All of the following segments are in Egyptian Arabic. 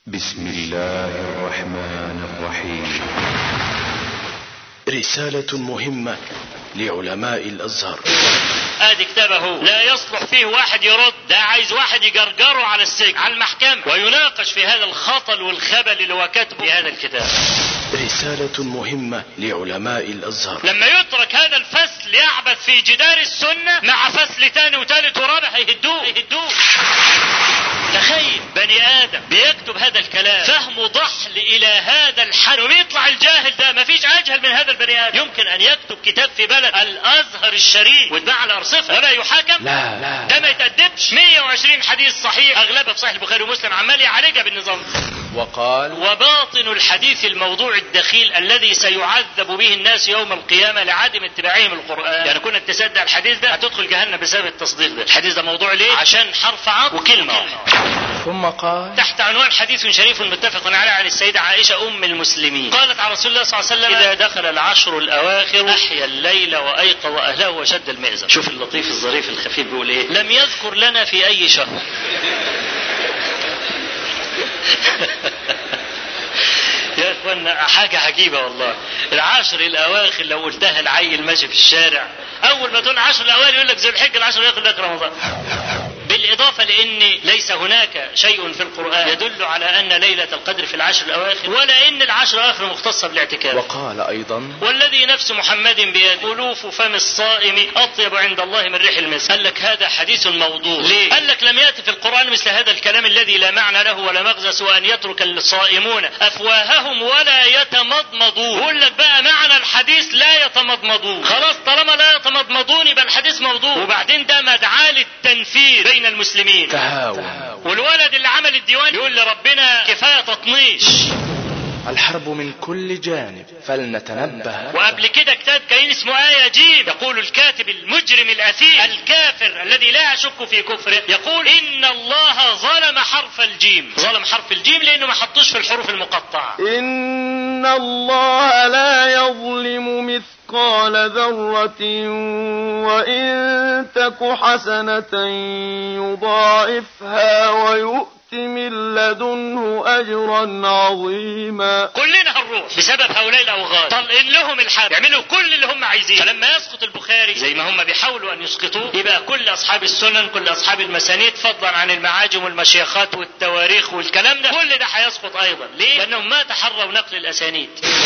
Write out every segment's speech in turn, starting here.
بسم الله الرحمن الرحيم رسالة مهمة لعلماء الأزهر ادي كتابه لا يصلح فيه واحد يرد ده عايز واحد يجرجره على السجن على المحكمة ويناقش في هذا الخطل والخبل اللي هو كاتبه في هذا الكتاب رسالة مهمة لعلماء الأزهر لما يترك هذا الفصل يعبث في جدار السنة مع فصل تاني وتالت ورابع هيهدوه هيهدوه تخيل بني ادم بيكتب هذا الكلام فهمه ضحل الى هذا الحد ويطلع الجاهل ده مفيش اجهل من هذا البني ادم يمكن ان يكتب كتاب في بلد الازهر الشريف ويتباع على ارصفه ولا يحاكم لا لا ده ما يتأدبش 120 حديث صحيح اغلبها في صحيح البخاري ومسلم عمال يعالجها بالنظام وقال وباطن الحديث الموضوع الدخيل الذي سيعذب به الناس يوم القيامة لعدم اتباعهم القرآن يعني كنا تصدق الحديث ده هتدخل جهنم بسبب التصديق ده الحديث ده موضوع ليه عشان حرف عطف وكلمة واحدة ثم قال تحت عنوان حديث شريف متفق عليه عن السيدة عائشة أم المسلمين قالت عن رسول الله صلى الله عليه وسلم إذا دخل العشر الأواخر أحيا الليل وأيقظ أهله وشد المئزر شوف اللطيف الظريف الخفيف بيقول إيه لم يذكر لنا في أي شهر يا اخوانا حاجة عجيبة والله العشر الأواخر لو قلتها العيل ماشي في الشارع أول ما تقول العشر الأوائل يقول لك ذو الحجة العشر الأواخر لك رمضان بالإضافة لأن ليس هناك شيء في القرآن يدل على أن ليلة القدر في العشر الأواخر ولا أن العشر الأواخر مختصة بالاعتكاف وقال أيضا والذي نفس محمد بيده ألوف فم الصائم أطيب عند الله من ريح المسك قال لك هذا حديث موضوع ليه؟ قال لك لم يأتي في القرآن مثل هذا الكلام الذي لا معنى له ولا مغزى سوى أن يترك الصائمون أفواههم ولا يتمضمضون يقول لك بقى معنى الحديث لا يتمضمضون خلاص طالما لا يتمضمضون يبقى الحديث موضوع وبعدين ده مدعاة للتنفير بين المسلمين تهاون والولد اللي عمل الديوان يقول لربنا كفاية تطنيش الحرب من كل جانب فلنتنبه وقبل كده كتاب كان اسمه آية جيم يقول الكاتب المجرم الأثيم الكافر الذي لا يشك في كفره يقول إن الله ظلم حرف الجيم ظلم حرف الجيم لأنه ما حطوش في الحروف المقطعة إن الله لا يظلم مثقال ذرة وإن تك حسنة يضاعفها ويؤت من لدنه أجرا عظيما كلنا هنروح بسبب هؤلاء الاوغاد طلقين لهم الحبل يعملوا كل اللي هم عايزينه فلما يسقط البخاري زي ما هم بيحاولوا ان يسقطوه يبقى كل اصحاب السنن كل اصحاب المسانيد فضلا عن المعاجم والمشيخات والتواريخ والكلام ده كل ده هيسقط ايضا ليه لانهم ما تحروا نقل الاسانيد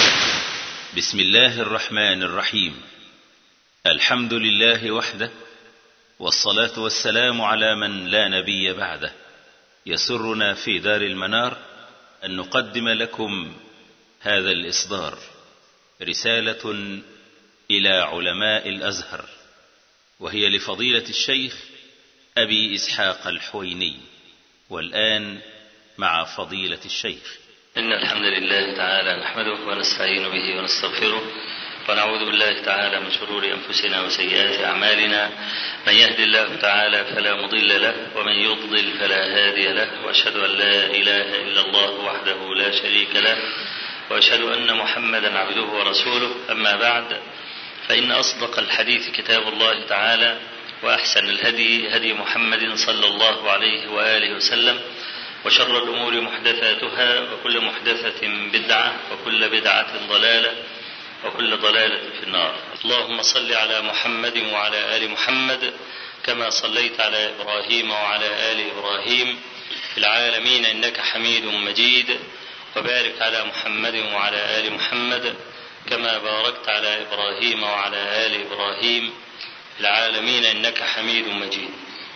بسم الله الرحمن الرحيم الحمد لله وحده والصلاه والسلام على من لا نبي بعده يسرنا في دار المنار ان نقدم لكم هذا الاصدار رساله الى علماء الازهر وهي لفضيله الشيخ ابي اسحاق الحويني والان مع فضيله الشيخ إن الحمد لله تعالى نحمده ونستعين به ونستغفره ونعوذ بالله تعالى من شرور أنفسنا وسيئات أعمالنا من يهد الله تعالى فلا مضل له ومن يضلل فلا هادي له وأشهد أن لا إله إلا الله وحده لا شريك له وأشهد أن محمدا عبده ورسوله أما بعد فإن أصدق الحديث كتاب الله تعالى وأحسن الهدي هدي محمد صلى الله عليه وآله وسلم وشر الأمور محدثاتها وكل محدثة بدعة وكل بدعة ضلالة وكل ضلالة في النار اللهم صل على محمد وعلى آل محمد كما صليت على إبراهيم وعلى آل إبراهيم في العالمين إنك حميد مجيد وبارك على محمد وعلى آل محمد كما باركت على إبراهيم وعلى آل إبراهيم في العالمين إنك حميد مجيد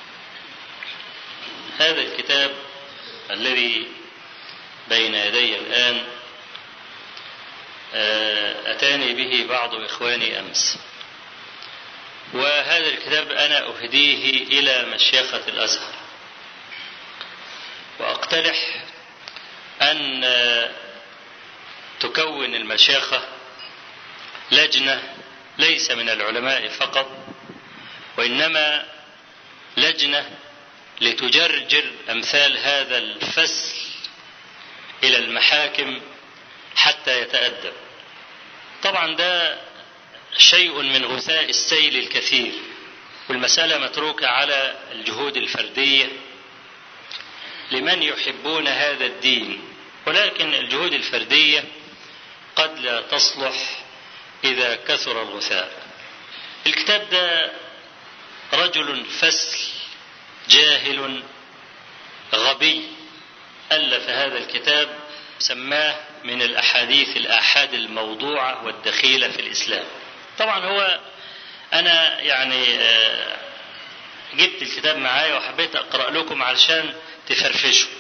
هذا الكتاب الذي بين يدي الآن أتاني به بعض إخواني أمس وهذا الكتاب أنا أهديه إلى مشيخة الأزهر وأقترح أن تكون المشيخة لجنة ليس من العلماء فقط وإنما لجنة لتجرجر أمثال هذا الفصل إلى المحاكم حتى يتأدب طبعا ده شيء من غثاء السيل الكثير والمسألة متروكة على الجهود الفردية لمن يحبون هذا الدين ولكن الجهود الفردية قد لا تصلح إذا كثر الغثاء الكتاب ده رجل فسل جاهل غبي ألف هذا الكتاب سماه من الأحاديث الآحاد الموضوعة والدخيلة في الإسلام طبعا هو أنا يعني جبت الكتاب معايا وحبيت أقرأ لكم علشان تفرفشوا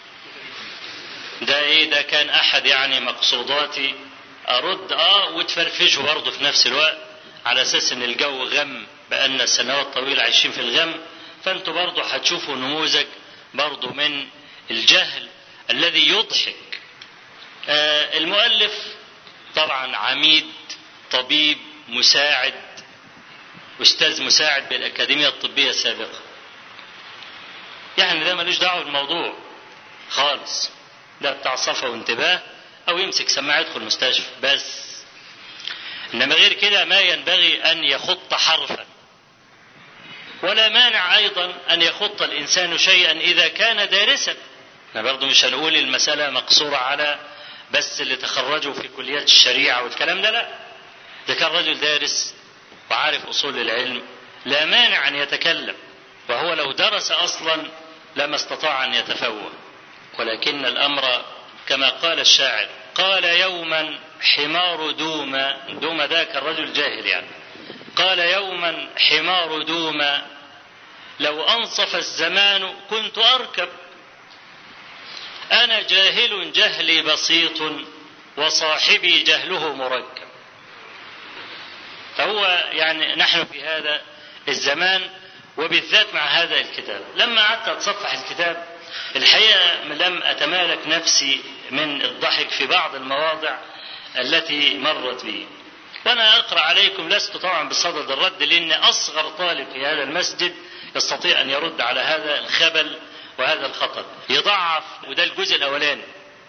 ده ايه ده كان احد يعني مقصوداتي ارد اه وتفرفشوا برضه في نفس الوقت على اساس ان الجو غم بقالنا سنوات طويله عايشين في الغم فانتوا برضه هتشوفوا نموذج برضه من الجهل الذي يضحك آه المؤلف طبعا عميد طبيب مساعد استاذ مساعد بالاكاديميه الطبيه السابقه يعني ده ملوش دعوه بالموضوع خالص ده بتاع صفا وانتباه او يمسك سماعه يدخل المستشفى بس انما غير كده ما ينبغي ان يخط حرفا ولا مانع ايضا ان يخط الانسان شيئا اذا كان دارسا احنا برضه مش هنقول المساله مقصوره على بس اللي تخرجوا في كليات الشريعه والكلام ده لا ده كان رجل دارس وعارف اصول العلم لا مانع ان يتكلم وهو لو درس اصلا لما استطاع ان يتفوه ولكن الامر كما قال الشاعر قال يوما حمار دوما دوما ذاك الرجل جاهل يعني قال يوما حمار دوما لو انصف الزمان كنت اركب انا جاهل جهلي بسيط وصاحبي جهله مركب فهو يعني نحن في هذا الزمان وبالذات مع هذا الكتاب لما قعدت اتصفح الكتاب الحقيقه لم اتمالك نفسي من الضحك في بعض المواضع التي مرت بي وانا اقرا عليكم لست طبعا بصدد الرد لان اصغر طالب في هذا المسجد يستطيع ان يرد على هذا الخبل وهذا الخطر يضعف وده الجزء الاولاني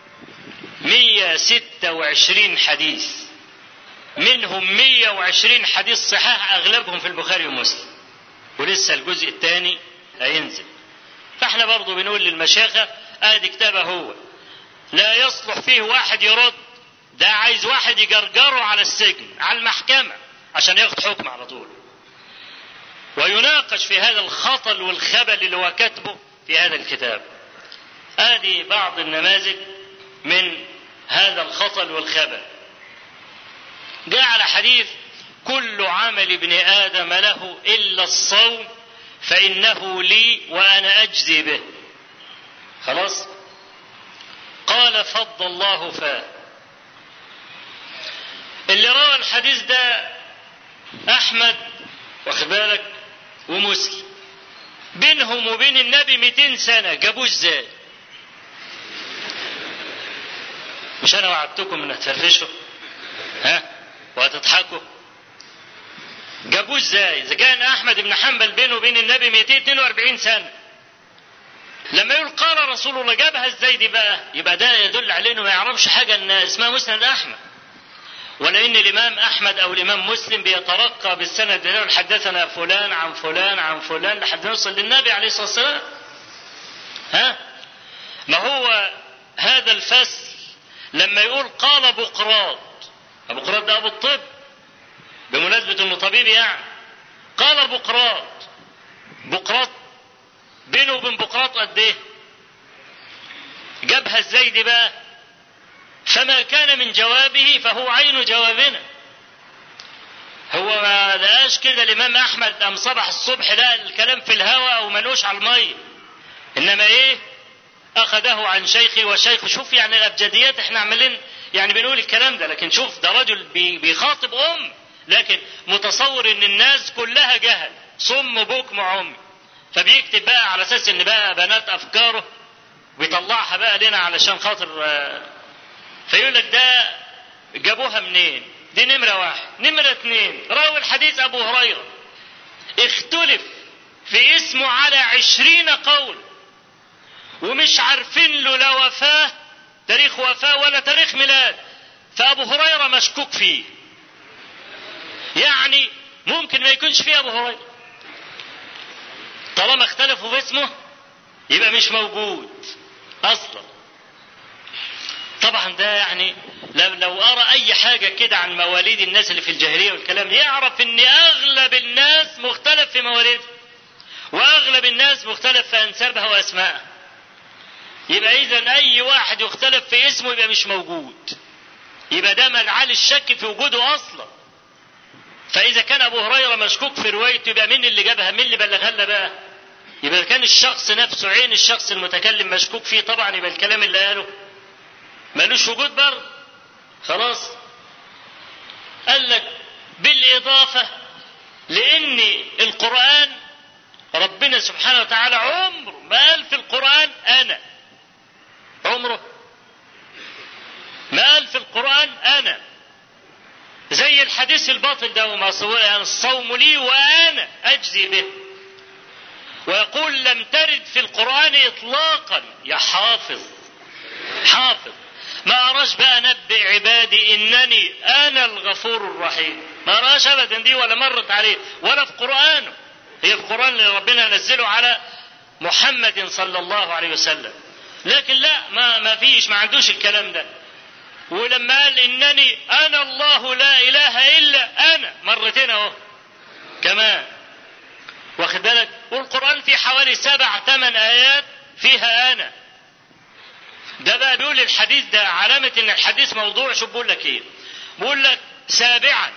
126 حديث منهم 120 حديث صحاح اغلبهم في البخاري ومسلم ولسه الجزء الثاني هينزل فاحنا برضه بنقول للمشايخة ادي كتابه هو لا يصلح فيه واحد يرد ده عايز واحد يجرجره على السجن على المحكمة عشان ياخد حكم على طول ويناقش في هذا الخطل والخبل اللي هو كاتبه في هذا الكتاب ادي بعض النماذج من هذا الخطل والخبل جاء على حديث كل عمل ابن ادم له الا الصوم فانه لي وانا اجزي به خلاص قال فض الله فاه اللي روى الحديث ده احمد واخد بالك ومسلم بينهم وبين النبي 200 سنه جابوه ازاي مش انا وعدتكم ان هتفرشوا ها وهتضحكوا جابوه ازاي اذا كان احمد بن حنبل بينه وبين النبي 242 سنه لما يقول قال رسول الله جابها ازاي دي بقى يبقى ده يدل عليه انه ما يعرفش حاجه ان اسمها مسند احمد ولان الامام احمد او الامام مسلم بيترقى بالسند يقول حدثنا فلان عن فلان عن فلان لحد نوصل للنبي عليه الصلاه والسلام ها ما هو هذا الفصل لما يقول قال بقراط بقراط ده ابو الطب بمناسبة انه طبيب يعني قال بقراط بقراط بينه وبين بقراط قد ايه جابها ازاي دي بقى فما كان من جوابه فهو عين جوابنا هو ما لقاش كده الامام احمد قام صبح الصبح لقى الكلام في الهواء او ملوش على الميه انما ايه اخذه عن شيخي وشيخ شوف يعني الابجديات احنا عمالين يعني بنقول الكلام ده لكن شوف ده رجل بيخاطب ام لكن متصور ان الناس كلها جهل صم بكم عمي فبيكتب بقى على اساس ان بقى بنات افكاره بيطلعها بقى لنا علشان خاطر فيقول لك ده جابوها منين دي نمرة واحد نمرة اتنين راوي الحديث ابو هريرة اختلف في اسمه على عشرين قول ومش عارفين له لا وفاة تاريخ وفاة ولا تاريخ ميلاد فابو هريرة مشكوك فيه يعني ممكن ما يكونش فيه ابو هريره طالما اختلفوا في اسمه يبقى مش موجود اصلا طبعا ده يعني لو, لو ارى اي حاجه كده عن مواليد الناس اللي في الجاهليه والكلام ده يعرف ان اغلب الناس مختلف في مواليدها واغلب الناس مختلف في انسابها واسمائها يبقى اذا اي واحد يختلف في اسمه يبقى مش موجود يبقى ده ملعال الشك في وجوده اصلا فاذا كان ابو هريره مشكوك في روايته يبقى مين اللي جابها مين اللي بلغها لنا بقى يبقى كان الشخص نفسه عين الشخص المتكلم مشكوك فيه طبعا يبقى الكلام اللي قاله ملوش وجود برضه خلاص قال لك بالاضافه لان القران ربنا سبحانه وتعالى عمره ما قال في القران انا عمره ما قال في القران انا زي الحديث الباطل ده وما يعني الصوم لي وانا اجزي به ويقول لم ترد في القران اطلاقا يا حافظ حافظ ما أراش بقى نبئ عبادي إنني أنا الغفور الرحيم ما أراش أبدا دي ولا مرت عليه ولا في قرآنه هي في القرآن اللي ربنا نزله على محمد صلى الله عليه وسلم لكن لا ما ما فيش ما عندوش الكلام ده ولما قال إنني أنا الله لا إله إلا أنا مرتين أهو كمان واخد بالك والقرآن في حوالي سبع ثمان آيات فيها أنا ده بقى بيقول الحديث ده علامة ان الحديث موضوع شو بقول لك ايه بقول لك سابعا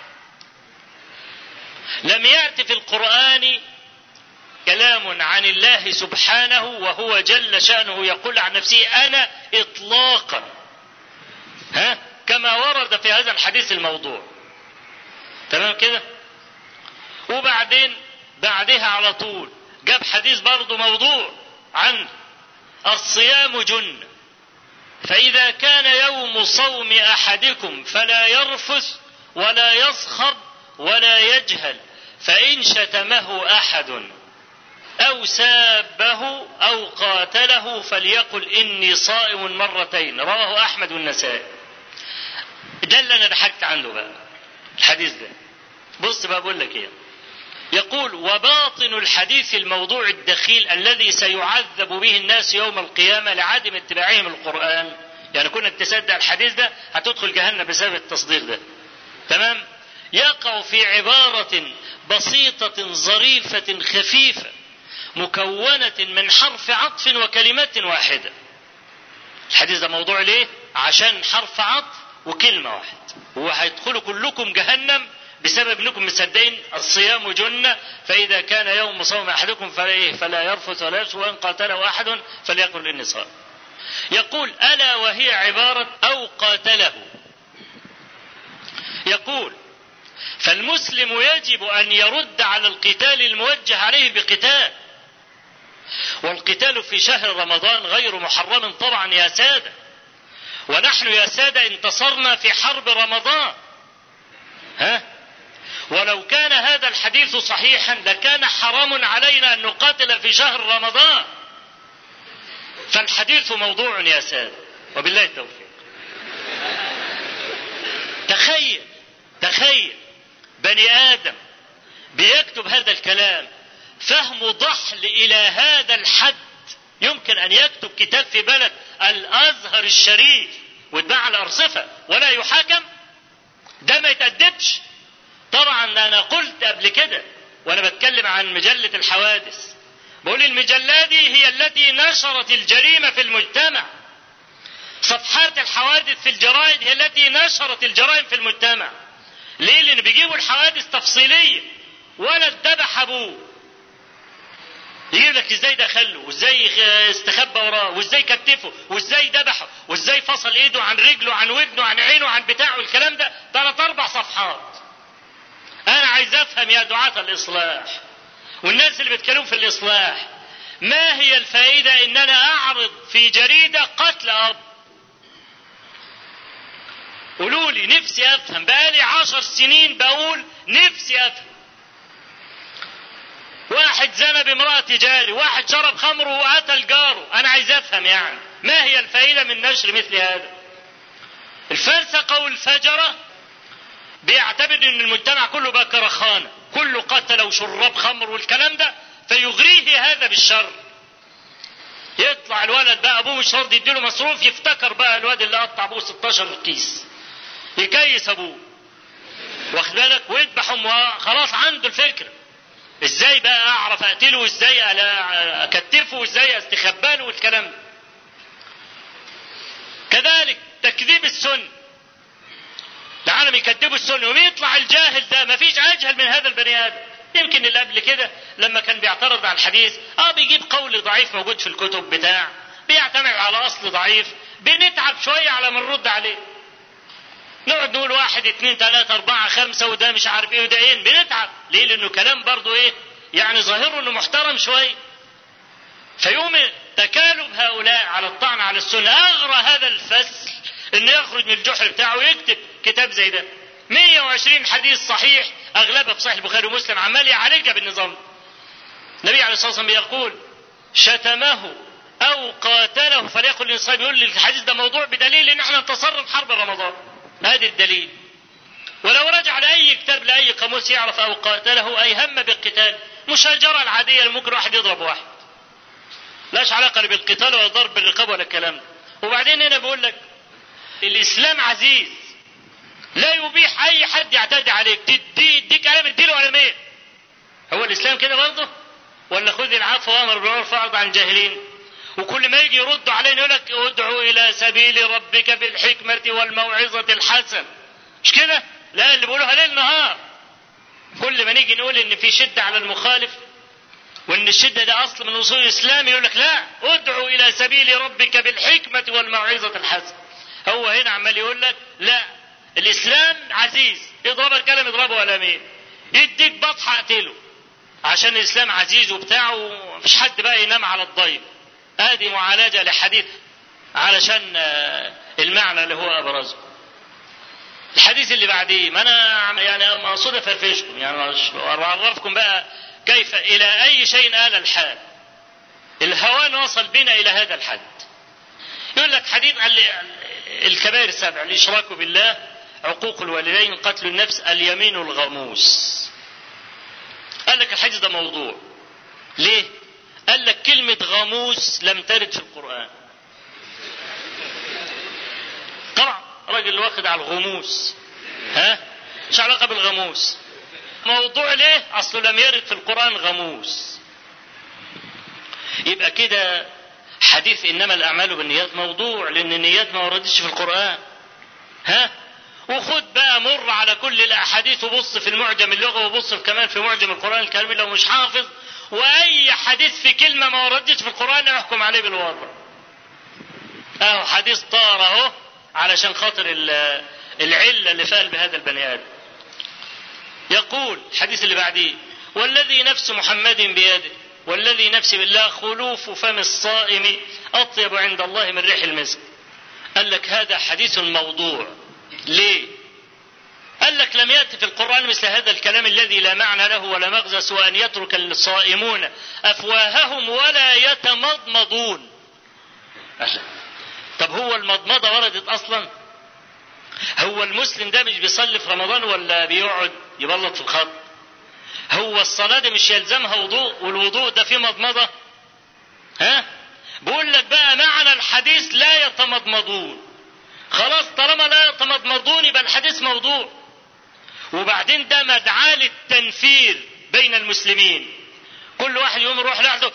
لم يأت في القرآن كلام عن الله سبحانه وهو جل شأنه يقول عن نفسه أنا إطلاقا ها كما ورد في هذا الحديث الموضوع تمام كده وبعدين بعدها على طول جاب حديث برضه موضوع عن الصيام جنه فإذا كان يوم صوم أحدكم فلا يرفث ولا يصخب ولا يجهل فإن شتمه أحد أو سابه أو قاتله فليقل إني صائم مرتين رواه أحمد والنسائي ده اللي أنا ضحكت عنه بقى الحديث ده بص بقى بقول لك إيه يقول وباطن الحديث الموضوع الدخيل الذي سيعذب به الناس يوم القيامة لعدم اتباعهم القرآن يعني كنا تصدق الحديث ده هتدخل جهنم بسبب التصديق ده تمام يقع في عبارة بسيطة ظريفة خفيفة مكونة من حرف عطف وكلمة واحدة الحديث ده موضوع ليه عشان حرف عطف وكلمة واحدة وهيدخلوا كلكم جهنم بسبب انكم مصدقين الصيام جنة فإذا كان يوم صوم أحدكم فلا, فلا يرفث ولا يسوى وإن قاتله أحد فليقل إني صائم. يقول ألا وهي عبارة أو قاتله. يقول فالمسلم يجب أن يرد على القتال الموجه عليه بقتال. والقتال في شهر رمضان غير محرم طبعا يا سادة. ونحن يا سادة انتصرنا في حرب رمضان. ها؟ ولو كان هذا الحديث صحيحا لكان حرام علينا ان نقاتل في شهر رمضان فالحديث موضوع يا ساده وبالله التوفيق تخيل تخيل بني ادم بيكتب هذا الكلام فهم ضحل الى هذا الحد يمكن ان يكتب كتاب في بلد الازهر الشريف ويتباع على ارصفه ولا يحاكم ده ما يتأدبش طبعا انا قلت قبل كده وانا بتكلم عن مجلة الحوادث بقول المجلة دي هي التي نشرت الجريمة في المجتمع صفحات الحوادث في الجرائد هي التي نشرت الجرائم في المجتمع ليه لان بيجيبوا الحوادث تفصيلية ولد ذبح ابوه يجيب لك ازاي دخله وازاي استخبى وراه وازاي كتفه وازاي ذبحه وازاي فصل ايده عن رجله عن ودنه عن عينه عن بتاعه الكلام ده ثلاث اربع صفحات انا عايز افهم يا دعاة الاصلاح والناس اللي بيتكلموا في الاصلاح ما هي الفائدة ان انا اعرض في جريدة قتل اب قولوا لي نفسي افهم بقالي عشر سنين بقول نفسي افهم واحد زنى بامرأة جاري واحد شرب خمره وقتل جاره انا عايز افهم يعني ما هي الفائدة من نشر مثل هذا الفلسقة والفجرة بيعتبر ان المجتمع كله بقى كرخانة كله قتل وشراب خمر والكلام ده فيغريه هذا بالشر يطلع الولد بقى ابوه مش راضي يديله مصروف يفتكر بقى الواد اللي قطع ابوه 16 كيس يكيس ابوه واخد بالك ويذبح امه خلاص عنده الفكره ازاي بقى اعرف اقتله وازاي ألا- اكتفه وازاي استخباله والكلام ده كذلك تكذيب السنه العالم يكذبوا السنه ويطلع الجاهل ده مفيش اجهل من هذا البني ادم يمكن اللي قبل كده لما كان بيعترض على الحديث اه بيجيب قول ضعيف موجود في الكتب بتاع بيعتمد على اصل ضعيف بنتعب شويه على ما نرد عليه نقعد نقول واحد اتنين تلاتة اربعة خمسة وده مش عارف ايه وده ايه بنتعب ليه لانه كلام برضو ايه يعني ظاهره انه محترم شوية فيوم تكالب هؤلاء على الطعن على السنة اغرى هذا الفسل انه يخرج من الجحر بتاعه ويكتب كتاب زي ده 120 حديث صحيح اغلبها في صحيح البخاري ومسلم عمال يعالجها بالنظام النبي عليه الصلاه والسلام يقول شتمه او قاتله فليقل الانسان يقول لي الحديث ده موضوع بدليل ان احنا انتصرنا في حرب رمضان هذا الدليل ولو رجع لاي كتاب لاي قاموس يعرف او قاتله اي هم بالقتال مشاجره العاديه اللي ممكن واحد يضرب واحد لاش علاقه لا بالقتال ولا ضرب بالرقاب ولا الكلام ده وبعدين هنا بقول لك الاسلام عزيز لا يبيح اي حد يعتدي عليك تدي يديك قلم اديله قلمين هو الاسلام كده برضه ولا خذ العفو وامر بالمعروف واعرض عن الجاهلين وكل ما يجي يردوا علينا يقول لك ادعو الى سبيل ربك بالحكمه والموعظه الحسنه مش كده لا اللي بيقولوها ليل نهار كل ما نيجي نقول ان في شده على المخالف وان الشده ده اصل من اصول الاسلام يقول لك لا ادعو الى سبيل ربك بالحكمه والموعظه الحسنه هو هنا عمال يقول لك لا الاسلام عزيز يضرب الكلام يضربه قلمين يديك بطحه اقتله عشان الاسلام عزيز وبتاع ومفيش حد بقى ينام على الضيم هذه معالجه لحديث علشان آه، المعنى اللي هو ابرزه الحديث اللي بعديه ما انا يعني مقصود افرفشكم يعني مش- واعرفكم بقى كيف الى اي شيء آل الحال الهوان وصل بنا الى هذا الحد يقول لك حديث عن الكبائر السبع الاشراك بالله عقوق الوالدين قتل النفس اليمين الغموس قال لك الحديث ده موضوع ليه قال لك كلمة غموس لم ترد في القرآن طبعا راجل واخد على الغموس ها مش علاقة بالغموس موضوع ليه اصله لم يرد في القرآن غموس يبقى كده حديث انما الاعمال بالنيات موضوع لان النيات ما وردتش في القرآن ها وخد بقى مر على كل الاحاديث وبص في المعجم اللغوي وبص كمان في معجم القرآن الكريم لو مش حافظ واي حديث في كلمة ما وردتش في القرآن احكم عليه بالوضع اهو حديث طار اهو علشان خاطر ال- العلة اللي في قلب هذا البني ادم يقول الحديث اللي بعديه والذي نفس محمد بيده والذي نفسي بالله خلوف فم الصائم اطيب عند الله من ريح المسك قال لك هذا حديث موضوع ليه قال لك لم يأتي في القرآن مثل هذا الكلام الذي لا معنى له ولا مغزى سوى أن يترك الصائمون أفواههم ولا يتمضمضون قال لا. طب هو المضمضة وردت أصلا هو المسلم ده مش بيصلي في رمضان ولا بيقعد يبلط في الخط هو الصلاة دي مش يلزمها وضوء والوضوء ده فيه مضمضة ها بقول لك بقى معنى الحديث لا يتمضمضون خلاص طالما لا يتمضمضون يبقى الحديث موضوع وبعدين ده مدعاة للتنفير بين المسلمين كل واحد يقوم يروح لوحده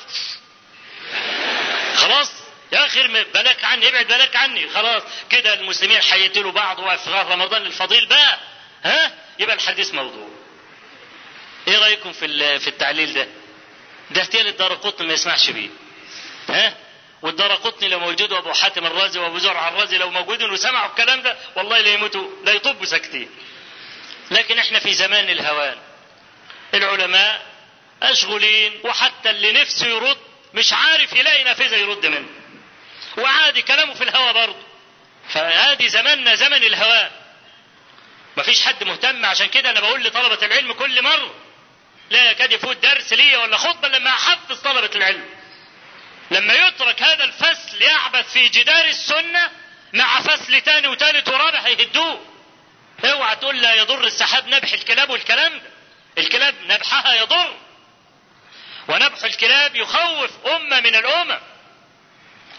خلاص يا اخي ارمي بالك عني ابعد بالك عني خلاص كده المسلمين هيقتلوا بعض وفي رمضان الفضيل بقى ها يبقى الحديث موضوع ايه رايكم في ال- في التعليل ده ده احتيال الدار قطن ما يسمعش بيه ها والدار قطني لو موجود وابو حاتم الرازي وابو زرع الرازي لو موجودين وسمعوا الكلام ده والله لا يموتوا لا يطبوا ساكتين لكن احنا في زمان الهوان العلماء مشغولين وحتى اللي نفسه يرد مش عارف يلاقي نافذه يرد منه وعادي كلامه في الهوى برضه فهذه زماننا زمن الهوان مفيش حد مهتم عشان كده انا بقول لطلبه العلم كل مره لا يكاد يفوت درس ليا ولا خطبه لما احفز طلبه العلم لما يترك هذا الفصل يعبث في جدار السنه مع فصل تاني وتالت ورابع هيهدوه اوعى تقول لا يضر السحاب نبح الكلاب والكلام ده الكلاب نبحها يضر ونبح الكلاب يخوف امه من الامم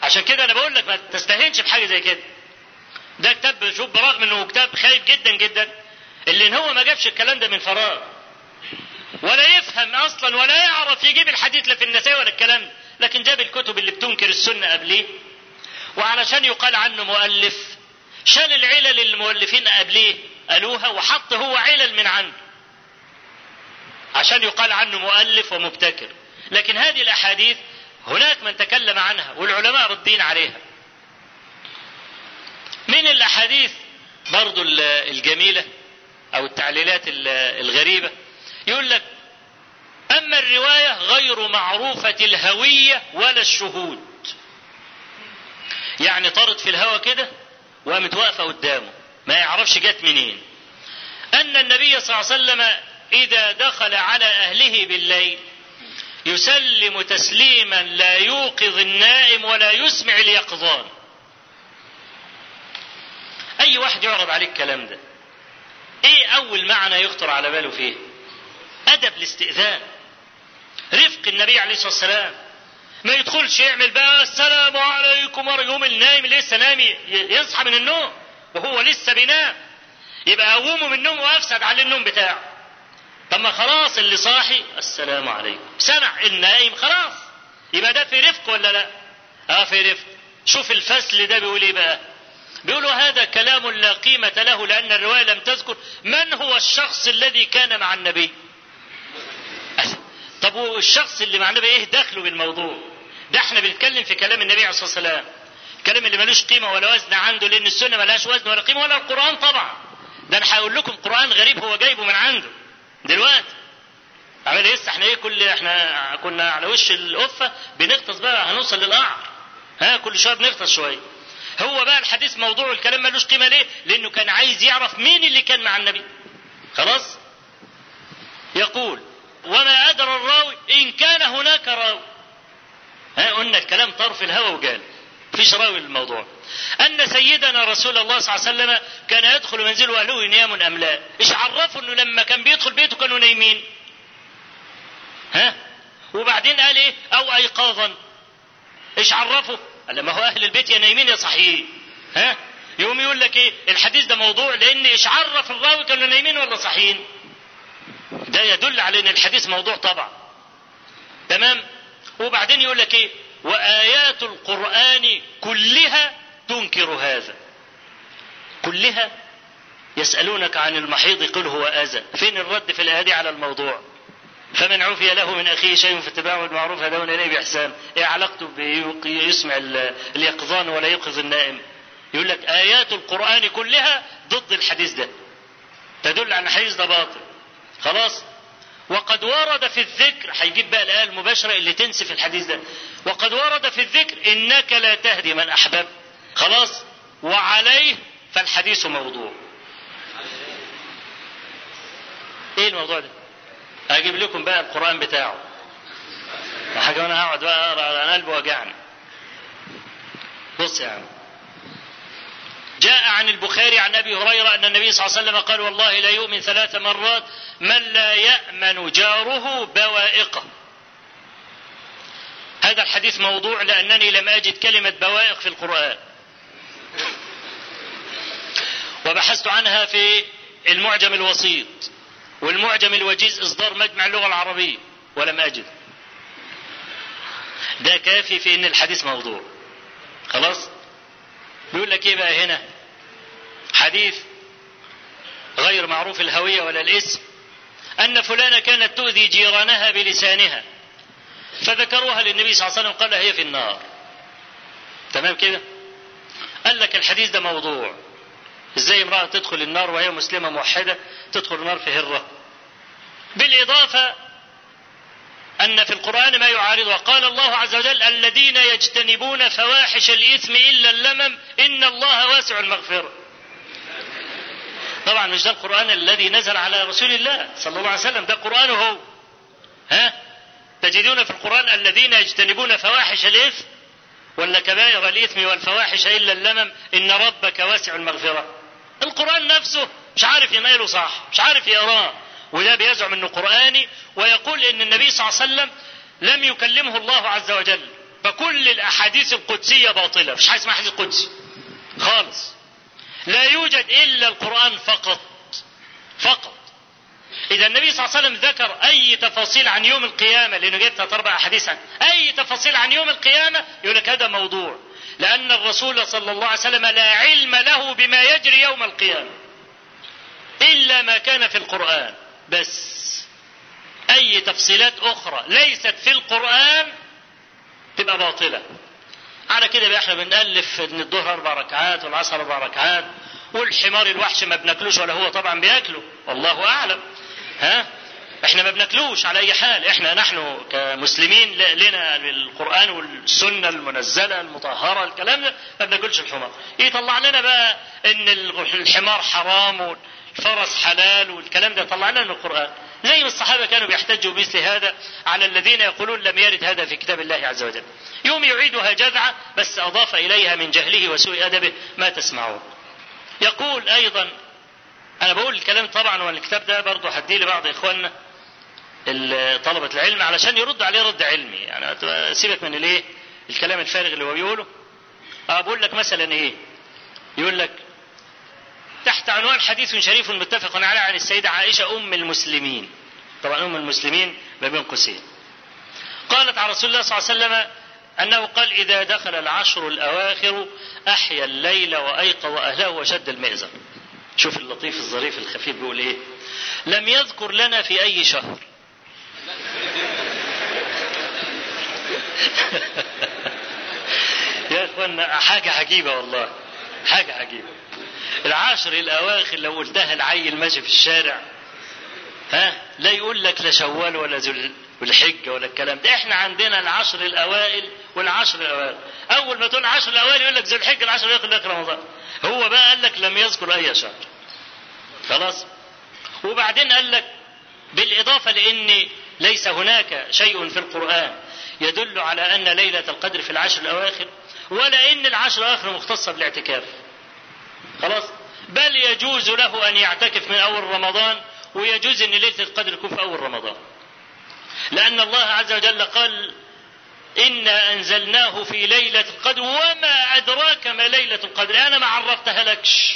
عشان كده انا بقول لك ما تستهينش بحاجه زي كده ده كتاب شوف برغم انه كتاب خايف جدا جدا اللي إن هو ما جابش الكلام ده من فراغ ولا يفهم اصلا ولا يعرف يجيب الحديث لا في النسائي ولا الكلام ده لكن جاب الكتب اللي بتنكر السنه قبليه وعلشان يقال عنه مؤلف شال العلل اللي المؤلفين قبليه قالوها وحط هو علل من عنده عشان يقال عنه مؤلف ومبتكر لكن هذه الاحاديث هناك من تكلم عنها والعلماء ردين عليها من الاحاديث برضو الجميله او التعليلات الغريبه يقول لك اما الروايه غير معروفه الهويه ولا الشهود يعني طارت في الهوى كده وقامت واقفه قدامه ما يعرفش جت منين ان النبي صلى الله عليه وسلم اذا دخل على اهله بالليل يسلم تسليما لا يوقظ النائم ولا يسمع اليقظان اي واحد يعرض عليه الكلام ده ايه اول معنى يخطر على باله فيه ادب الاستئذان رفق النبي عليه الصلاه والسلام ما يدخلش يعمل بقى السلام عليكم يوم النايم لسه نايم يصحى من النوم وهو لسه بينام يبقى قومه من النوم وافسد عليه النوم بتاعه طب ما خلاص اللي صاحي السلام عليكم سمع النايم خلاص يبقى ده في رفق ولا لا اه في رفق شوف الفصل ده بيقول ايه بقى بيقولوا هذا كلام لا قيمة له لأن الرواية لم تذكر من هو الشخص الذي كان مع النبي طب والشخص اللي مع النبي ايه دخله بالموضوع ده احنا بنتكلم في كلام النبي عليه الصلاة والسلام الكلام اللي ملوش قيمة ولا وزن عنده لأن السنة ملهاش وزن ولا قيمة ولا القرآن طبعا ده أنا هقول لكم قرآن غريب هو جايبه من عنده دلوقتي عمل ايه احنا ايه كل احنا كنا على وش القفة بنغطس بقى هنوصل للقعر ها كل شوية بنغطس شوية هو بقى الحديث موضوع الكلام ملوش قيمة ليه لأنه كان عايز يعرف مين اللي كان مع النبي خلاص يقول وما أدرى الراوي إن كان هناك راوي ها قلنا الكلام طرف الهوى وقال فيش راوي للموضوع أن سيدنا رسول الله صلى الله عليه وسلم كان يدخل منزله أهله نيام أم لا إيش عرفوا أنه لما كان بيدخل بيته كانوا نايمين ها وبعدين قال إيه أو أيقاظا إيش عرفوا قال ما هو أهل البيت يا نايمين يا صحيين ها يقوم يقول لك إيه الحديث ده موضوع لأن إيش عرف الراوي كانوا نايمين ولا صحيين ده يدل على ان الحديث موضوع طبعا تمام وبعدين يقول لك ايه وايات القران كلها تنكر هذا كلها يسالونك عن المحيض قل هو اذى فين الرد في الايه دي على الموضوع فمن عفي له من اخيه شيء فاتباع بالمعروف هدون اليه باحسان ايه علاقته بيسمع اليقظان ولا يوقظ النائم يقول لك ايات القران كلها ضد الحديث ده تدل على الحديث ده باطل خلاص وقد ورد في الذكر هيجيب بقى الآية المباشرة اللي تنسف الحديث ده وقد ورد في الذكر إنك لا تهدي من أحببت خلاص وعليه فالحديث موضوع ايه الموضوع ده اجيب لكم بقى القرآن بتاعه حاجة وانا هقعد بقى اقرا انا قلبي وجعني بص يا عم جاء عن البخاري عن ابي هريره ان النبي صلى الله عليه وسلم قال والله لا يؤمن ثلاث مرات من لا يامن جاره بوائقه. هذا الحديث موضوع لانني لم اجد كلمه بوائق في القران. وبحثت عنها في المعجم الوسيط والمعجم الوجيز اصدار مجمع اللغه العربيه ولم اجد. ده كافي في ان الحديث موضوع. خلاص؟ بيقول لك ايه بقى هنا حديث غير معروف الهوية ولا الاسم أن فلانة كانت تؤذي جيرانها بلسانها فذكروها للنبي صلى الله عليه وسلم قال هي في النار تمام كده قال لك الحديث ده موضوع ازاي امرأة تدخل النار وهي مسلمة موحدة تدخل النار في هرة بالإضافة أن في القرآن ما يعارض قال الله عز وجل الذين يجتنبون فواحش الإثم إلا اللمم إن الله واسع المغفرة طبعا مش ده القرآن الذي نزل على رسول الله صلى الله عليه وسلم ده قرآنه هو ها تجدون في القرآن الذين يجتنبون فواحش الإثم ولا كبائر الإثم والفواحش إلا اللمم إن ربك واسع المغفرة القرآن نفسه مش عارف ينقله صح مش عارف يقراه وده بيزعم انه قرآني ويقول ان النبي صلى الله عليه وسلم لم يكلمه الله عز وجل فكل الاحاديث القدسيه باطله مفيش حاجه اسمها حديث قدسي خالص لا يوجد الا القران فقط فقط اذا النبي صلى الله عليه وسلم ذكر اي تفاصيل عن يوم القيامه لانه جايب ثلاث اربع احاديث عن اي تفاصيل عن يوم القيامه يقول لك هذا موضوع لان الرسول صلى الله عليه وسلم لا علم له بما يجري يوم القيامه الا ما كان في القران بس اي تفصيلات اخرى ليست في القران تبقى باطله على كده بقى احنا بنالف ان الظهر اربع ركعات والعصر اربع ركعات والحمار الوحش ما بناكلوش ولا هو طبعا بياكله والله اعلم ها احنا ما بناكلوش على اي حال احنا نحن كمسلمين لنا القران والسنه المنزله المطهره الكلام ده ما بناكلش الحمار يطلع لنا بقى ان الحمار حرام والفرس حلال والكلام ده يطلع لنا من القران زي ما الصحابه كانوا بيحتجوا بمثل هذا على الذين يقولون لم يرد هذا في كتاب الله عز وجل يوم يعيدها جذعه بس اضاف اليها من جهله وسوء ادبه ما تسمعون يقول ايضا انا بقول الكلام طبعا والكتاب ده برضه هديه لبعض اخواننا طلبة العلم علشان يرد عليه رد علمي يعني سيبك من الايه الكلام الفارغ اللي هو بيقوله اه بقول لك مثلا ايه يقول لك تحت عنوان حديث شريف متفق عليه عن السيدة عائشة أم المسلمين طبعا أم المسلمين ما بين قوسين قالت عن رسول الله صلى الله عليه وسلم أنه قال إذا دخل العشر الأواخر أحيا الليل وأيقظ أهله وشد المئزر شوف اللطيف الظريف الخفيف بيقول إيه لم يذكر لنا في أي شهر يا اخوانا حاجة عجيبة والله حاجة عجيبة العشر الأواخر لو قلتها العيل ماشي في الشارع ها لا يقول لك لا شوال ولا ذو الحجة ولا الكلام ده احنا عندنا العشر الأوائل والعشر الأوائل أول ما تقول العشر الأوائل يقول لك ذو الحجة العشر الأواخر يقول لك رمضان هو بقى قال لك لم يذكر أي شهر خلاص وبعدين قال لك بالإضافة لأن ليس هناك شيء في القرآن يدل على أن ليلة القدر في العشر الأواخر ولا أن العشر الأواخر مختصة بالاعتكاف خلاص بل يجوز له أن يعتكف من أول رمضان ويجوز أن ليلة القدر يكون في أول رمضان لأن الله عز وجل قال إنا أنزلناه في ليلة القدر وما أدراك ما ليلة القدر أنا ما عرفتها لكش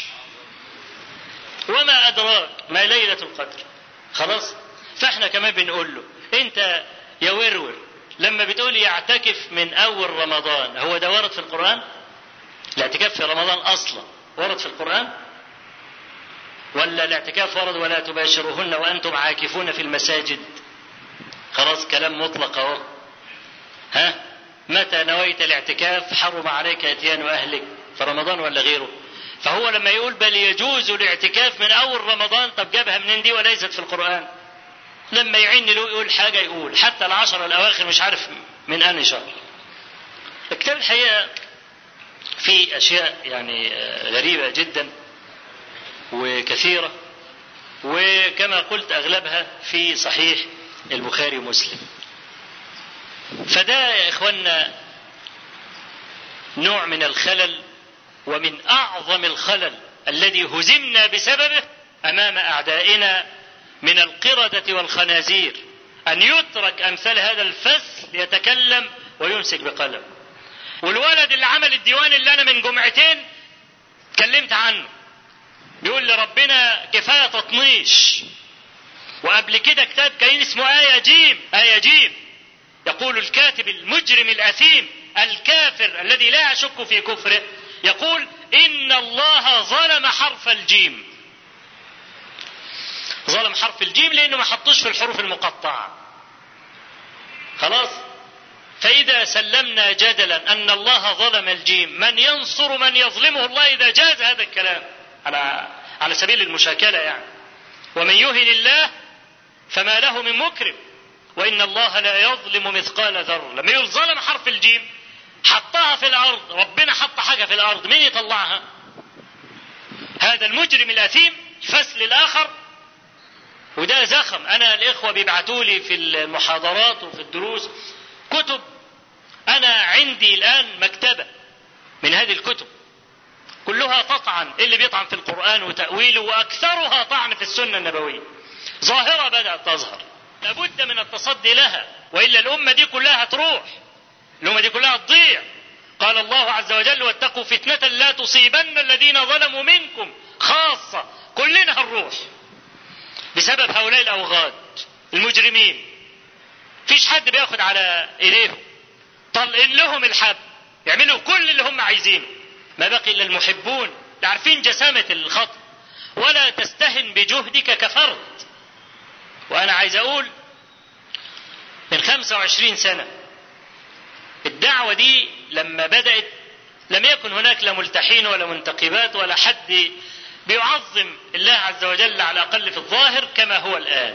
وما أدراك ما ليلة القدر خلاص فاحنا كمان بنقول له انت يا ورور لما بتقول يعتكف من اول رمضان هو ده ورد في القران الاعتكاف في رمضان اصلا ورد في القران ولا الاعتكاف ورد ولا تباشروهن وانتم عاكفون في المساجد خلاص كلام مطلق اهو ها متى نويت الاعتكاف حرم عليك اتيان اهلك في رمضان ولا غيره فهو لما يقول بل يجوز الاعتكاف من اول رمضان طب جابها منين دي وليست في القران لما يعين له يقول حاجة يقول حتى العشر الأواخر مش عارف من أنهي شهر الكتاب الحقيقة في أشياء يعني غريبة جدا وكثيرة وكما قلت أغلبها في صحيح البخاري ومسلم فده يا إخوانا نوع من الخلل ومن أعظم الخلل الذي هزمنا بسببه أمام أعدائنا من القردة والخنازير أن يترك أمثال هذا الفصل يتكلم ويمسك بقلم والولد اللي عمل الديوان اللي أنا من جمعتين اتكلمت عنه بيقول لي ربنا كفاية تطنيش وقبل كده كتاب كان اسمه آية جيم آية جيم يقول الكاتب المجرم الأثيم الكافر الذي لا أشك في كفره يقول إن الله ظلم حرف الجيم ظلم حرف الجيم لانه ما حطوش في الحروف المقطعه خلاص فاذا سلمنا جدلا ان الله ظلم الجيم من ينصر من يظلمه الله اذا جاز هذا الكلام على على سبيل المشاكله يعني ومن يهن الله فما له من مكرم وان الله لا يظلم مثقال ذره لما يقول ظلم حرف الجيم حطها في الارض ربنا حط حاجه في الارض مين يطلعها هذا المجرم الاثيم الفصل الاخر وده زخم انا الاخوه بيبعتوا لي في المحاضرات وفي الدروس كتب انا عندي الان مكتبه من هذه الكتب كلها تطعن اللي بيطعن في القران وتاويله واكثرها طعن في السنه النبويه ظاهره بدات تظهر لابد من التصدي لها والا الامه دي كلها هتروح الأمة دي كلها تضيع قال الله عز وجل واتقوا فتنة لا تصيبن الذين ظلموا منكم خاصة كلنا هنروح بسبب هؤلاء الأوغاد المجرمين فيش حد بياخد على إيديهم طلقين لهم الحب يعملوا كل اللي هم عايزينه ما بقي إلا المحبون عارفين جسامة الخط ولا تستهن بجهدك كفرد وأنا عايز أقول من 25 سنة الدعوة دي لما بدأت لم يكن هناك لا ملتحين ولا منتقبات ولا حد بيعظم الله عز وجل على الأقل في الظاهر كما هو الآن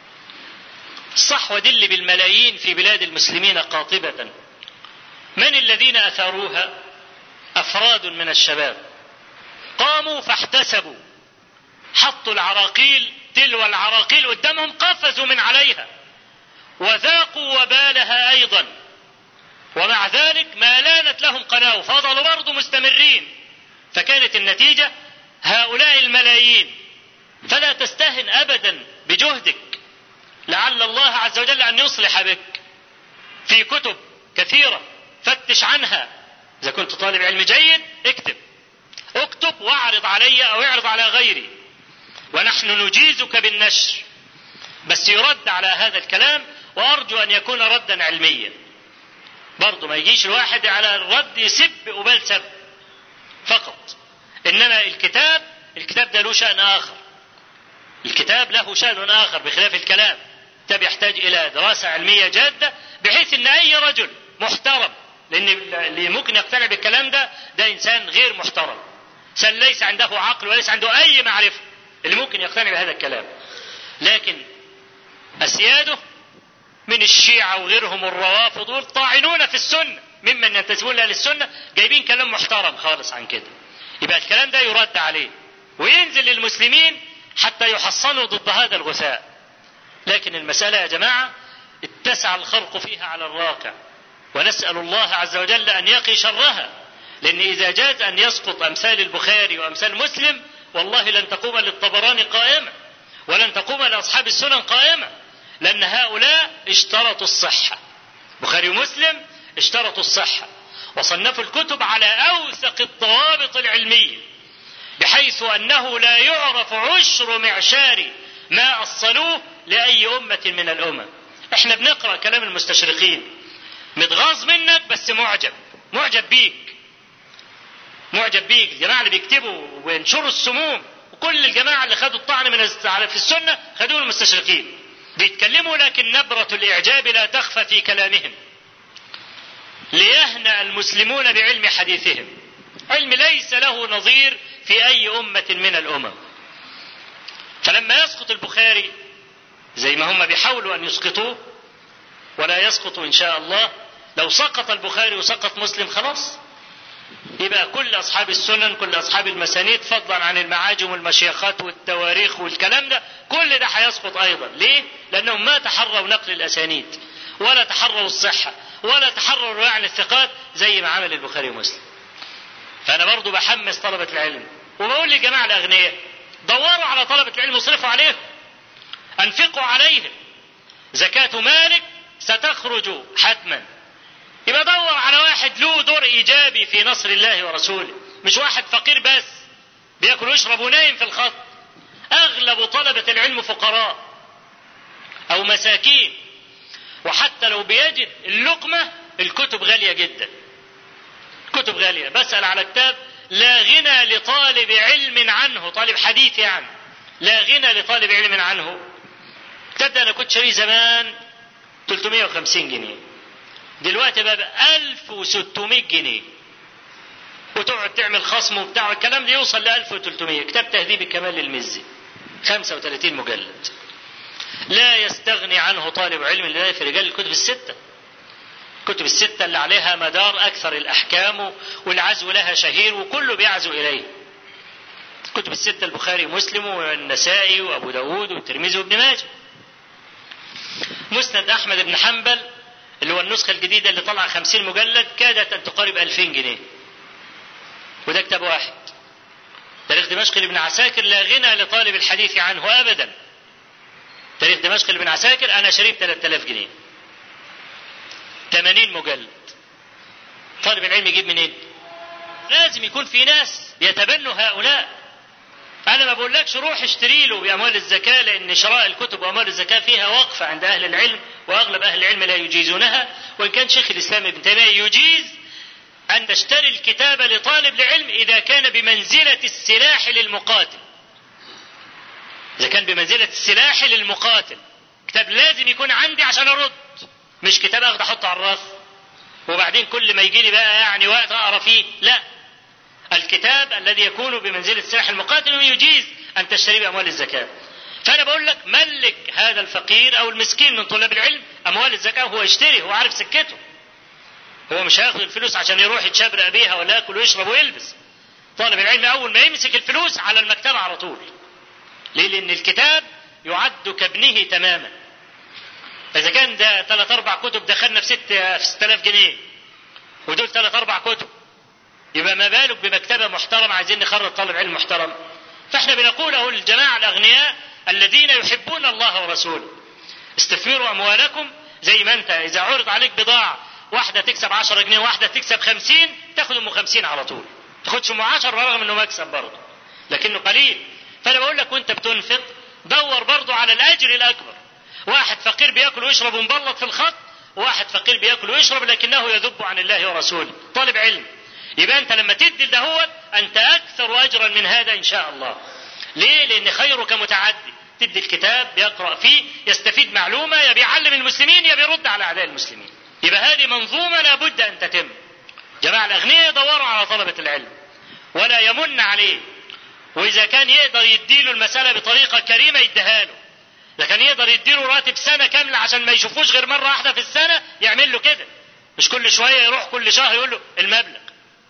الصحوة دي اللي بالملايين في بلاد المسلمين قاطبة من الذين أثاروها أفراد من الشباب قاموا فاحتسبوا حطوا العراقيل تلو العراقيل قدامهم قفزوا من عليها وذاقوا وبالها أيضا ومع ذلك ما لانت لهم قناة فضلوا برضه مستمرين فكانت النتيجة هؤلاء الملايين فلا تستهن أبدا بجهدك لعل الله عز وجل أن يصلح بك في كتب كثيرة فتش عنها إذا كنت طالب علم جيد اكتب اكتب واعرض علي أو اعرض على غيري ونحن نجيزك بالنشر بس يرد على هذا الكلام وأرجو أن يكون ردا علميا برضه ما يجيش الواحد على الرد يسب قبال سب فقط إنما الكتاب الكتاب ده له شأن آخر الكتاب له شأن آخر بخلاف الكلام الكتاب يحتاج إلى دراسة علمية جادة بحيث أن أي رجل محترم لأن اللي ممكن يقتنع بالكلام ده ده إنسان غير محترم إنسان ليس عنده عقل وليس عنده أي معرفة اللي ممكن يقتنع بهذا الكلام لكن أسياده من الشيعة وغيرهم الروافض دول طاعنون في السنة ممن ينتسبون لأهل السنة جايبين كلام محترم خالص عن كده يبقى الكلام ده يرد عليه وينزل للمسلمين حتى يحصنوا ضد هذا الغثاء لكن المسألة يا جماعة اتسع الخلق فيها على الراقع ونسأل الله عز وجل أن يقي شرها لأن إذا جاز أن يسقط أمثال البخاري وأمثال مسلم والله لن تقوم للطبراني قائمة ولن تقوم لأصحاب السنن قائمة لأن هؤلاء اشترطوا الصحة بخاري ومسلم اشترطوا الصحة وصنفوا الكتب على أوثق الضوابط العلمية بحيث أنه لا يعرف عشر معشار ما أصلوه لأي أمة من الأمم احنا بنقرأ كلام المستشرقين متغاظ منك بس معجب معجب بيك معجب بيك الجماعة اللي بيكتبوا وينشروا السموم وكل الجماعة اللي خدوا الطعن من في السنة خدوه المستشرقين بيتكلموا لكن نبرة الإعجاب لا تخفى في كلامهم ليهنأ المسلمون بعلم حديثهم علم ليس له نظير في أي أمة من الأمم فلما يسقط البخاري زي ما هم بيحاولوا أن يسقطوه ولا يسقط إن شاء الله لو سقط البخاري وسقط مسلم خلاص يبقى كل أصحاب السنن كل أصحاب المسانيد فضلا عن المعاجم والمشيخات والتواريخ والكلام ده كل ده هيسقط أيضا ليه؟ لأنهم ما تحروا نقل الأسانيد ولا تحروا الصحة ولا تحروا رواية عن الثقات زي ما عمل البخاري ومسلم فأنا برضو بحمس طلبة العلم وبقول للجماعة الأغنياء دوروا على طلبة العلم واصرفوا عليهم أنفقوا عليهم زكاة مالك ستخرج حتما يبقى دور على واحد له دور ايجابي في نصر الله ورسوله مش واحد فقير بس بياكل ويشرب ونايم في الخط اغلب طلبة العلم فقراء او مساكين وحتى لو بيجد اللقمة الكتب غالية جدا كتب غالية بسأل على كتاب لا غنى لطالب علم عنه طالب حديث يعني لا غنى لطالب علم عنه الكتاب ده انا كنت شاريه زمان 350 جنيه دلوقتي بقى ب 1600 جنيه وتقعد تعمل خصم وبتاع الكلام ده يوصل ل 1300 كتاب تهذيب الكمال للمزي 35 مجلد لا يستغني عنه طالب علم الله في رجال الكتب الستة الكتب الستة اللي عليها مدار أكثر الأحكام والعزو لها شهير وكله بيعزو إليه الكتب الستة البخاري ومسلم والنسائي وأبو داود والترمذي وابن ماجه مسند أحمد بن حنبل اللي هو النسخة الجديدة اللي طلع خمسين مجلد كادت أن تقارب ألفين جنيه وده كتاب واحد تاريخ دمشق لابن عساكر لا غنى لطالب الحديث عنه أبدا تاريخ دمشق لابن عساكر أنا شريب 3000 جنيه 80 مجلد طالب العلم يجيب منين لازم يكون في ناس يتبنوا هؤلاء انا ما بقولكش روح اشتري له باموال الزكاه لان شراء الكتب واموال الزكاه فيها وقفه عند اهل العلم واغلب اهل العلم لا يجيزونها وان كان شيخ الاسلام ابن تيميه يجيز ان تشتري الكتاب لطالب العلم اذا كان بمنزله السلاح للمقاتل اذا كان بمنزله السلاح للمقاتل كتاب لازم يكون عندي عشان ارد مش كتاب اخد احطه على الراس وبعدين كل ما يجي لي بقى يعني وقت اقرا فيه لا الكتاب الذي يكون بمنزله السلاح المقاتل يجيز ان تشتري باموال الزكاه فانا بقول لك ملك هذا الفقير او المسكين من طلاب العلم اموال الزكاه وهو يشتري هو عارف سكته هو مش هياخد الفلوس عشان يروح يتشبرق بيها ولا ياكل ويشرب ويلبس طالب العلم اول ما يمسك الفلوس على المكتبه على طول ليه لان الكتاب يعد كابنه تماما فاذا كان ده ثلاث اربع كتب دخلنا في ست في 6000 جنيه ودول ثلاث اربع كتب يبقى ما بالك بمكتبه محترمه عايزين نخرج طالب علم محترم فاحنا بنقول اهو الجماعه الاغنياء الذين يحبون الله ورسوله استثمروا اموالكم زي ما انت اذا عرض عليك بضاعه واحده تكسب 10 جنيه واحده تكسب 50 تاخد ام 50 على طول تاخدش ام 10 رغم انه مكسب برضه لكنه قليل فانا بقول لك وانت بتنفق دور برضه على الاجر الاكبر واحد فقير بياكل ويشرب ومبلط في الخط وواحد فقير بياكل ويشرب لكنه يذب عن الله ورسوله طالب علم يبقى انت لما تدي لدهوت انت اكثر اجرا من هذا ان شاء الله ليه لان خيرك متعدي تدي الكتاب يقرا فيه يستفيد معلومه يا بيعلم المسلمين يا بيرد على اعداء المسلمين يبقى هذه منظومه لابد ان تتم جماعه الاغنياء يدوروا على طلبه العلم ولا يمن عليه واذا كان يقدر يديله المساله بطريقه كريمه يديها له اذا كان يقدر يديله راتب سنه كامله عشان ما يشوفوش غير مره واحده في السنه يعمل له كده مش كل شويه يروح كل شهر يقول له المبلغ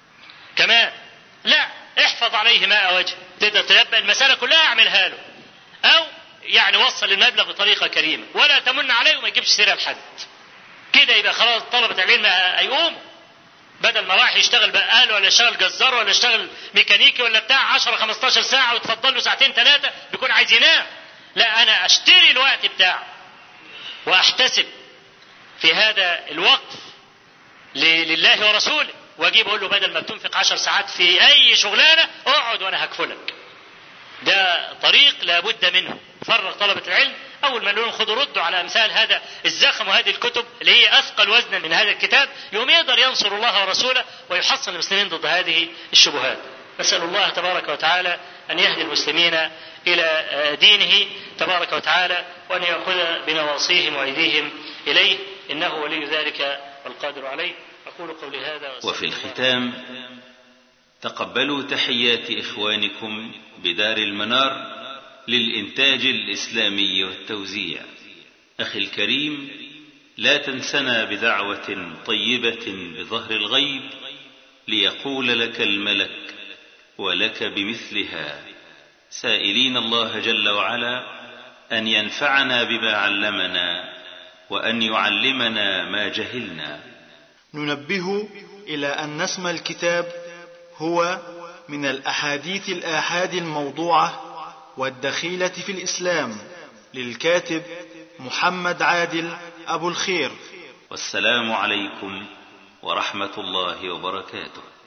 كمان لا احفظ عليه ماء وجه تقدر تنبأ المسألة كلها اعملها له أو يعني وصل المبلغ بطريقة كريمة ولا تمن عليه وما يجيبش سيرة لحد كده يبقى خلاص طلبة العلم هيقوموا بدل ما راح يشتغل بقال ولا يشتغل جزار ولا يشتغل ميكانيكي ولا بتاع 10 15 ساعة وتفضل له ساعتين ثلاثة بيكون عايز ينام لا أنا أشتري الوقت بتاعه وأحتسب في هذا الوقف لله ورسوله واجيب اقول له بدل ما بتنفق عشر ساعات في اي شغلانه اقعد وانا هكفلك ده طريق لابد منه فرغ طلبة العلم أول ما نقول خذوا ردوا على أمثال هذا الزخم وهذه الكتب اللي هي أثقل وزنا من هذا الكتاب يوم يقدر ينصر الله ورسوله ويحصن المسلمين ضد هذه الشبهات نسأل الله تبارك وتعالى أن يهدي المسلمين إلى دينه تبارك وتعالى وأن يأخذ بنواصيهم وأيديهم إليه إنه ولي ذلك والقادر عليه أقول قولي هذا وفي الختام تقبلوا تحيات إخوانكم بدار المنار للإنتاج الإسلامي والتوزيع أخي الكريم لا تنسنا بدعوة طيبة بظهر الغيب ليقول لك الملك ولك بمثلها سائلين الله جل وعلا أن ينفعنا بما علمنا وأن يعلمنا ما جهلنا ننبه إلى أن اسم الكتاب هو من الأحاديث الآحاد الموضوعة والدخيلة في الإسلام للكاتب محمد عادل أبو الخير والسلام عليكم ورحمة الله وبركاته